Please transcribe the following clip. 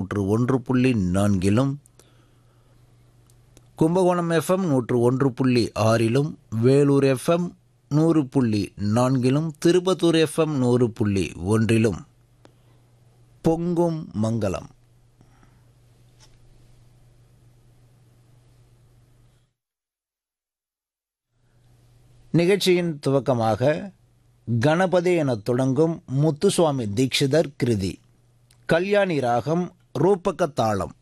நூற்று ஒன்று புள்ளி நான்கிலும் கும்பகோணம் எஃப்எம் நூற்று ஒன்று புள்ளி ஆறிலும் வேலூர் எஃப்எம் நூறு புள்ளி நான்கிலும் திருப்பத்தூர் எஃப்எம் நூறு புள்ளி ஒன்றிலும் பொங்கும் மங்களம் நிகழ்ச்சியின் துவக்கமாக கணபதி எனத் தொடங்கும் முத்துசுவாமி தீட்சிதர் கிருதி கல்யாணி ராகம் ரூபக தாளம்